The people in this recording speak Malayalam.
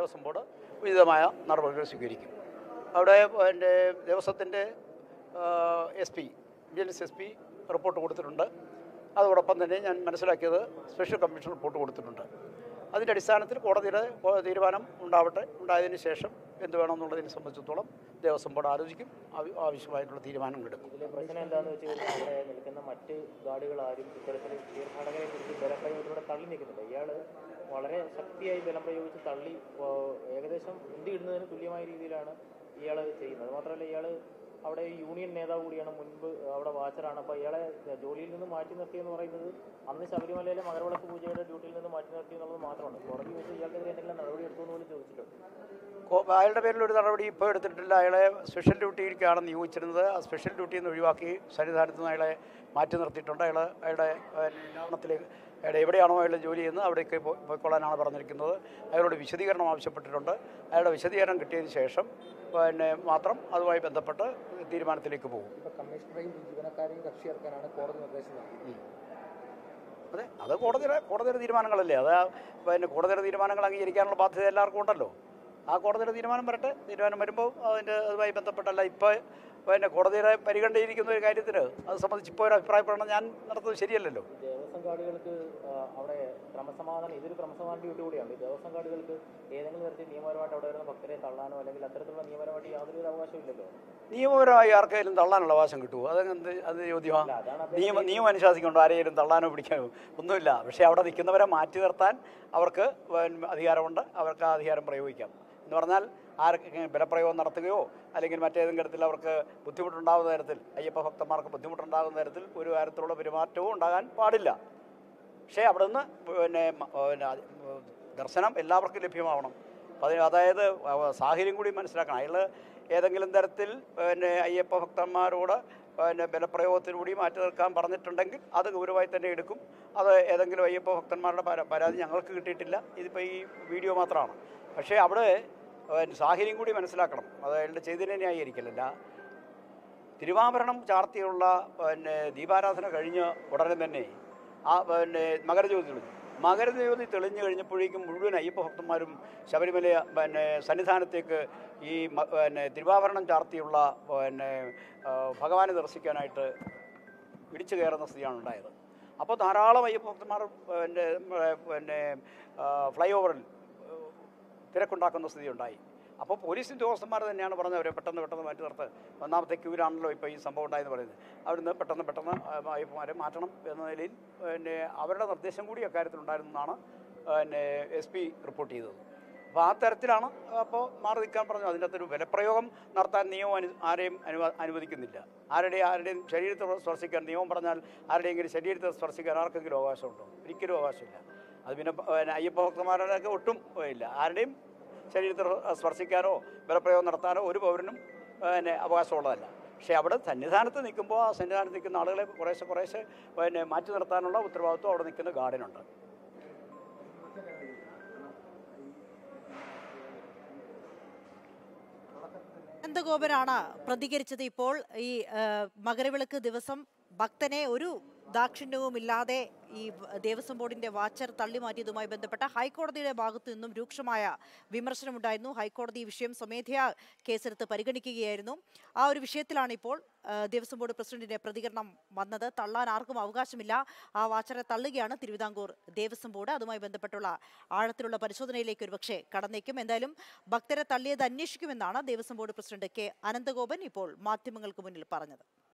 ദേവസ്വം ബോർഡ് ഉചിതമായ നടപടികൾ സ്വീകരിക്കും അവിടെ എൻ്റെ ദേവസ്വത്തിൻ്റെ S P vigilance S P report കൊടുത്തിട്ടുണ്ട് അതോടൊപ്പം തന്നെ ഞാൻ മനസ്സിലാക്കിയത് സ്പെഷ്യൽ കമ്മീഷൻ റിപ്പോർട്ട് കൊടുത്തിട്ടുണ്ട് അതിൻ്റെ അടിസ്ഥാനത്തിൽ കോടതിയുടെ കോ- തീരുമാനം ഉണ്ടാവട്ടെ ഉണ്ടായതിനു ശേഷം എന്ത് വേണമെന്നുള്ളതിനെ സംബന്ധിച്ചിടത്തോളം ദേവസ്വം ബോർഡ് ആലോചിക്കും ആവ- ആവശ്യമായിട്ടുള്ള തീരുമാനങ്ങൾ എടുക്കും ഇതിലെ പ്രശ്നം എന്താണെന്ന് വെച്ച് കഴിഞ്ഞാൽ അവിടെ നിൽക്കുന്ന മറ്റ് ഗാർഡുകൾ ആരും ഇത്തരത്തിൽ തീർത്ഥാടകരെ കുറിച്ച് ബലപ്രയോഗത്തിലൂടെ തള്ളി നിൽക്കുന്നില്ല ഇയാൾ വളരെ ശക്തിയായി ബലം പ്രയോഗിച്ച് തള്ളി ആ, ഏകദേശം ഉന്തി ഇടുന്നതിന് തുല്യമായ രീതിയിലാണ് ഇയാൾ ചെയ്യുന്നത് മാത്രമല്ല ഇയാൾ അവിടെ യൂണിയൻ നേതാവ് കൂടിയാണ് മുൻപ് അവിടെ വാച്ചറാണ് അപ്പോൾ ഇയാളെ ജോലിയിൽ നിന്ന് മാറ്റി നിർത്തിയെന്ന് പറയുന്നത് അന്ന് ശബരിമലയിലെ മകരവിളക്ക് പൂജയുടെ ഡ്യൂട്ടിയിൽ നിന്ന് മാറ്റി നിർത്തി എന്നുള്ളത് മാത്രമാണ് കോടതി വെച്ച് ഇയാൾക്കെതിരെ എന്തെങ്കിലും നടപടി എടുത്തു എന്ന് പോലും ചോദിച്ചിട്ടുണ്ട് കോ- അയാളുടെ പേരിൽ ഒരു നടപടി ഇപ്പോൾ എടുത്തിട്ടില്ല അയാളെ സ്പെഷ്യൽ ഡ്യൂട്ടിയിലേക്കാണ് നിയോഗിച്ചിരുന്നത് ആ സ്പെഷ്യൽ ഡ്യൂട്ടിയിൽ നിന്ന് ഒഴിവാക്കി സന്നിധാനത്ത് നിന്ന് അയാളെ മാറ്റി നിർത്തിയിട്ടുണ്ട് അയാൾ അയാളുടെ ഗ്രാമത്തിലേക്ക് അയാളുടെ എവിടെയാണോ അയാൾ ജോലി ചെയ്യുന്നത് അവിടേക്ക് പോയി- പോയിക്കൊള്ളാനാണ് പറഞ്ഞിരിക്കുന്നത് അയാളോട് വിശദീകരണം ആവശ്യപ്പെട്ടിട്ടുണ്ട് അയാളുടെ വിശദീകരണം കിട്ടിയതിന് ശേഷം പിന്നെ മാത്രം അതുമായി ബന്ധപ്പെട്ട് തീരുമാനത്തിലേക്ക് പോകും ഇപ്പൊ കമ്മീഷണറെയും ജീവനക്കാരെയും കക്ഷി ചേർക്കാനാണ് കോടതി നിർദ്ദേശം നൽകിയത് അതെ അത് കോടതിയുടെ കോടതിയുടെ തീരുമാനങ്ങളല്ലേ അത് പിന്നെ കോടതിയുടെ തീരുമാനങ്ങൾ അംഗീകരിക്കാനുള്ള ബാധ്യത എല്ലാവർക്കും ഉണ്ടല്ലോ ആ കോടതിയുടെ തീരുമാനം വരട്ടെ തീരുമാനം വരുമ്പോൾ അതിൻ്റെ അതുമായി ബന്ധപ്പെട്ടല്ല ഇപ്പോൾ പിന്നെ കോടതിയുടെ പരിഗണനയിരിക്കുന്ന ഒരു കാര്യത്തിന് അത് സംബന്ധിച്ച് ഇപ്പോൾ ഒരു അഭിപ്രായ പ്രകടനം ഞാൻ നടത്തുന്നത് ശരിയല്ലല്ലോ ഈ ദേവസ്വം കാർഡുകൾക്ക് അവിടെ ക്രമസമാധാനം ഇതൊരു ക്രമസമാധാന ഡ്യൂട്ടി കൂടിയാണ് ഈ ദേവസ്വം കാർഡുകൾക്ക് ഏതെങ്കിലും തരത്തിൽ നിയമപരമായിട്ട് അവിടെ വരുന്ന ഭക്തരെ തള്ളാനോ അല്ലെങ്കിൽ അത്തരത്തിലുള്ള നിയമപരമായിട്ട് യാതൊരു അവകാശവും ഇല്ലല്ലോ നിയമപരമായി ആർക്കെങ്കിലും തള്ളാനുള്ള അവകാശം കിട്ടുമോ അതെന്ത് അത് ചോദ്യമാണ് അല്ല, അതാണ് നിയമ നിയമം അനുശാസിക്കൊണ്ടോ ആരെയും തള്ളാനോ പിടിക്കാനോ ഒന്നുമില്ല പക്ഷേ അവിടെ നിൽക്കുന്നവരെ മാറ്റി നിർത്താൻ അവർക്ക് പിന്നെ അധികാരമുണ്ട് അവർക്ക് ആ അധികാരം പ്രയോഗിക്കാം എന്ന് പറഞ്ഞാൽ ആർക്ക് ബലപ്രയോഗം നടത്തുകയോ അല്ലെങ്കിൽ മറ്റേതെങ്കിലും തരത്തിൽ അവർക്ക് ബുദ്ധിമുട്ടുണ്ടാകുന്ന തരത്തിൽ അയ്യപ്പ ഭക്തന്മാർക്ക് ബുദ്ധിമുട്ടുണ്ടാകുന്ന തരത്തിൽ ഒരു കാര്യത്തിലുള്ള പെരുമാറ്റവും ഉണ്ടാകാൻ പാടില്ല പക്ഷേ അവിടെ നിന്ന് പിന്നെ മ- പിന്നെ അത് ദർശനം എല്ലാവർക്കും ലഭ്യമാവണം അപ്പം അതിന് അതായത് അവ- സാഹചര്യം കൂടി മനസ്സിലാക്കണം അയാൾ ഏതെങ്കിലും തരത്തിൽ പിന്നെ അയ്യപ്പ ഭക്തന്മാരോട് പിന്നെ ബലപ്രയോഗത്തിലൂടി മാറ്റി നിർക്കാൻ പറഞ്ഞിട്ടുണ്ടെങ്കിൽ അത് ഗൗരവമായി തന്നെ എടുക്കും അത് ഏതെങ്കിലും അയ്യപ്പ ഭക്തന്മാരുടെ പരാ- പരാതി ഞങ്ങൾക്ക് കിട്ടിയിട്ടില്ല ഇതിപ്പോൾ ഈ വീഡിയോ മാത്രമാണ് പക്ഷേ അവിടെ പിന്നെ സാഹചര്യം കൂടി മനസ്സിലാക്കണം അത് അയാളുടെ ചെയ്തതിനെ ന്യായീകരിക്കലില്ല തിരുവാഭരണം ചാർത്തിയുള്ള പിന്നെ ദീപാരാധന കഴിഞ്ഞ് ഉടനെ തന്നെ ആ പിന്നെ മകരജ്യോതി തെളിഞ്ഞു മകരജ്യോതി തെളിഞ്ഞു കഴിഞ്ഞപ്പോഴേക്കും മുഴുവൻ അയ്യപ്പ ഭക്തന്മാരും ശബരിമല പിന്നെ സന്നിധാനത്തേക്ക് ഈ മ- പിന്നെ തിരുവാഭരണം ചാർത്തിയുള്ള പിന്നെ ആ, ഭഗവാനെ ദർശിക്കാനായിട്ട് ഇടിച്ചു കയറുന്ന സ്ഥിതിയാണ് ഉണ്ടായത് അപ്പോൾ ധാരാളം അയ്യപ്പ ഭക്തന്മാർ പിന്നെ പിന്നെ ഫ്ലൈ ഓവറിൽ തിരക്കുണ്ടാക്കുന്ന സ്ഥിതി ഉണ്ടായി അപ്പോൾ പോലീസ് ഉദ്യോഗസ്ഥന്മാർ തന്നെയാണ് പറഞ്ഞത് അവരെ പെട്ടെന്ന് പെട്ടെന്ന് മാറ്റി നിർത്ത് ഒന്നാമത്തെ ക്യൂവിലാണല്ലോ ഇപ്പോൾ ഈ സംഭവം ഉണ്ടായെന്ന് പറയുന്നത് അവിടുന്ന് പെട്ടെന്ന് പെട്ടെന്ന് അയ്യപ്പന്മാരെ മാറ്റണം എന്ന നിലയിൽ പിന്നെ അവരുടെ നിർദ്ദേശം കൂടി അക്കാര്യത്തിലുണ്ടായിരുന്നെന്നാണ് പിന്നെ എസ് പി റിപ്പോർട്ട് ചെയ്തത് അപ്പോൾ ആ തരത്തിലാണ് അപ്പോൾ മാറി നിൽക്കാൻ പറഞ്ഞു അതിൻ്റെ അകത്തൊരു ബലപ്രയോഗം നടത്താൻ നിയമം അനു ആരെയും അനുവ അനുവദിക്കുന്നില്ല ആരുടെയും ആരുടെയും ശരീരത്തെ സ്പർശിക്കാൻ നിയമം പറഞ്ഞാൽ ആരുടെയെങ്കിലും ശരീരത്തെ സ്പർശിക്കാൻ ആർക്കെങ്കിലും അവകാശമുണ്ടോ ഒരിക്കലും അവകാശമില്ല അത് പിന്നെ പ- പിന്നെ അയ്യപ്പ ഭക്തന്മാരുടെയൊക്കെ ഒട്ടും ഇല്ല ആരുടെയും ശരീരത്തെ സ്പർശിക്കാനോ ബലപ്രയോഗം നടത്താനോ ഒരു പൗരനും പിന്നെ അവകാശമുള്ളതല്ല പക്ഷേ അവിടെ സന്നിധാനത്ത് നിൽക്കുമ്പോൾ ആ സന്നിധാനത്ത് നിൽക്കുന്ന ആളുകളെ കുറേശ്ശെ കുറേശ്ശെ പിന്നെ മാറ്റി നിർത്താനുള്ള ഉത്തരവാദിത്വം അവിടെ നിൽക്കുന്ന ഗാർഡിനുണ്ട് അനന്തഗോപനാണ് പ്രതികരിച്ചത് ഇപ്പോൾ ഈ ആ, മകരവിളക്ക് ദിവസം ഭക്തനെ ഒരു ദാക്ഷിണ്യവുമില്ലാതെ ഈ വ- ദേവസ്വം ബോർഡിന്റെ വാച്ചർ തള്ളിമാറ്റിയതുമായി ബന്ധപ്പെട്ട ഹൈക്കോടതിയുടെ ഭാഗത്തു നിന്നും രൂക്ഷമായ വിമർശനമുണ്ടായിരുന്നു ഹൈക്കോടതി ഈ വിഷയം സ്വമേധയാ കേസെടുത്ത് പരിഗണിക്കുകയായിരുന്നു ആ ഒരു വിഷയത്തിലാണ് ഇപ്പോൾ ആ, ദേവസ്വം ബോർഡ് പ്രസിഡന്റിന്റെ പ്രതികരണം വന്നത് തള്ളാൻ ആർക്കും അവകാശമില്ല ആ വാച്ചറെ തള്ളുകയാണ് തിരുവിതാംകൂർ ദേവസ്വം ബോർഡ് അതുമായി ബന്ധപ്പെട്ടുള്ള ആഴത്തിലുള്ള പരിശോധനയിലേക്ക് ഒരുപക്ഷെ കടന്നേക്കും എന്തായാലും ഭക്തരെ തള്ളിയത് അന്വേഷിക്കുമെന്നാണ് Devaswom board president K Ananthagopan ഇപ്പോൾ മാധ്യമങ്ങൾക്ക് മുന്നിൽ പറഞ്ഞത്